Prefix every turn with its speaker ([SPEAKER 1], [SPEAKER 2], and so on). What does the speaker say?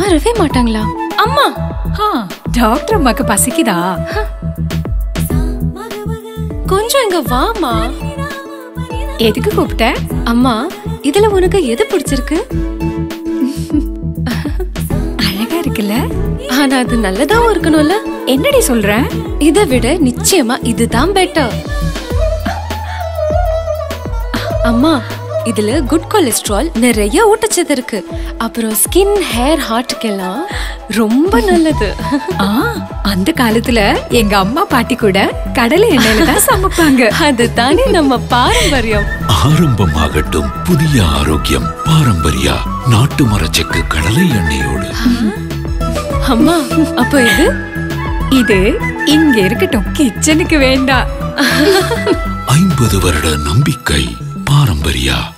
[SPEAKER 1] உணரவே மாட்டாங்களா அம்மா
[SPEAKER 2] ஆ, டாக்டர் அம்மாக்கு பசிக்குதா
[SPEAKER 1] கொஞ்சம் இங்க வாமா
[SPEAKER 2] எதுக்கு கூப்பிட்ட
[SPEAKER 1] அம்மா இதுல உனக்கு எது பிடிச்சிருக்கு
[SPEAKER 2] அழகா இருக்குல்ல
[SPEAKER 1] ஆனா அது நல்லதாவும் இருக்கணும்ல
[SPEAKER 2] என்னடி சொல்ற
[SPEAKER 1] இதை விட நிச்சயமா இதுதான் பெட்டர் அம்மா இதுல குட் கொலஸ்ட்ரால் நிறைய ஊட்டச்சத்து இருக்கு அப்புறம் ஸ்கின் ஹேர் ஹார்ட்டுக்கெல்லாம் ரொம்ப நல்லது
[SPEAKER 2] ஆ அந்த காலத்துல எங்க அம்மா பாட்டி கூட கடலை எண்ணெயில தான் சமைப்பாங்க
[SPEAKER 1] அதுதானே நம்ம பாரம்பரியம்
[SPEAKER 3] ஆரம்பமாகட்டும் புதிய ஆரோக்கியம் பாரம்பரியா நாட்டு மரச்செக்கு கடலை எண்ணெயோடு
[SPEAKER 1] அம்மா அப்ப இது
[SPEAKER 2] இது இங்க இருக்கட்டும் கிச்சனுக்கு வேண்டாம்
[SPEAKER 3] ஐம்பது வருட நம்பிக்கை பாரம்பரியா